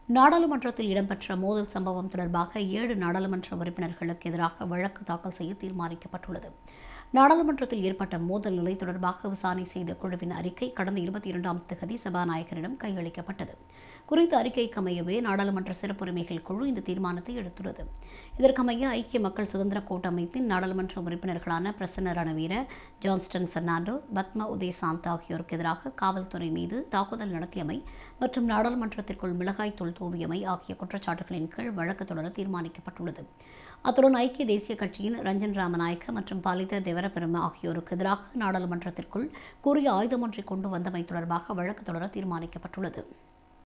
நாடாளுமன்றத்தில் இடம்பெற்ற மோதல் சம்பவம் தொடர்பாக ஏழு நாடாளுமன்ற உறுப்பினர்களுக்கு எதிராக வழக்கு தாக்கல் செய்ய தீர்மானிக்கப்பட்டுள்ளது நாடாளுமன்றத்தில் ஏற்பட்ட மோதல் நிலை தொடர்பாக விசாரணை செய்த குழுவின் அறிக்கை கடந்த இருபத்தி இரண்டாம் தேதி சபாநாயகரிடம் கையளிக்கப்பட்டது குறித்த அறிக்கைக்கு அமையவே நாடாளுமன்ற சிறப்புரிமைகள் குழு இந்த தீர்மானத்தை எடுத்துள்ளது இதற்கமைய ஐக்கிய மக்கள் சுதந்திர கூட்டமைப்பின் நாடாளுமன்ற உறுப்பினர்களான பிரசன்ன ரணவீர ஜான்ஸ்டன் பெர்னாண்டோ பத்மா உதயசாந்த் ஆகியோருக்கு எதிராக காவல்துறை மீது தாக்குதல் நடத்தியமை மற்றும் நாடாளுமன்றத்திற்குள் மிளகாய் தூள் தூவியமை ஆகிய குற்றச்சாட்டுகளின் கீழ் வழக்கு தொடர தீர்மானிக்கப்பட்டுள்ளது அத்துடன் ஐக்கிய தேசிய கட்சியின் ரஞ்சன் ராமநாயக்க மற்றும் பாலித தேவரபெரும ஆகியோருக்கு எதிராக நாடாளுமன்றத்திற்குள் கூறிய ஆயுதம் ஒன்றை கொண்டு வந்தமை தொடர்பாக வழக்கு தொடர தீர்மானிக்கப்பட்டுள்ளது